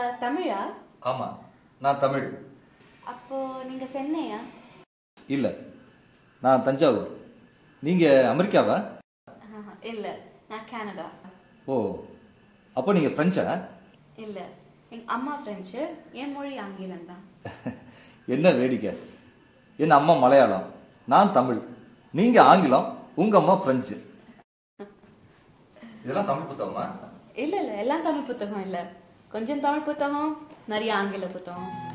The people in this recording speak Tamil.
தமிழா ஆமாம் நான் தமிழ் அப்போ நீங்க சென்னையா இல்லை நான் தஞ்சாவூர் நீங்கள் அமெரிக்காவா ஆஹா, இல்ல நான் கனடா ஓ அப்போ நீங்கள் ஃப்ரெஞ்சா இல்ல எங்க அம்மா பிரெஞ்சு என் மொழி ஆங்கிலம் தான் என்ன வேடிக்கை என் அம்மா மலையாளம் நான் தமிழ் நீங்கள் ஆங்கிலம் உங்கள் அம்மா ஃப்ரெஞ்சு இதெல்லாம் தமிழ் புத்தகமா இல்ல இல்ல எல்லாம் தமிழ் புத்தகம் இல்ல கொஞ்சம் தமிழ் புத்தகம் நிறைய ஆங்கில புத்தகம்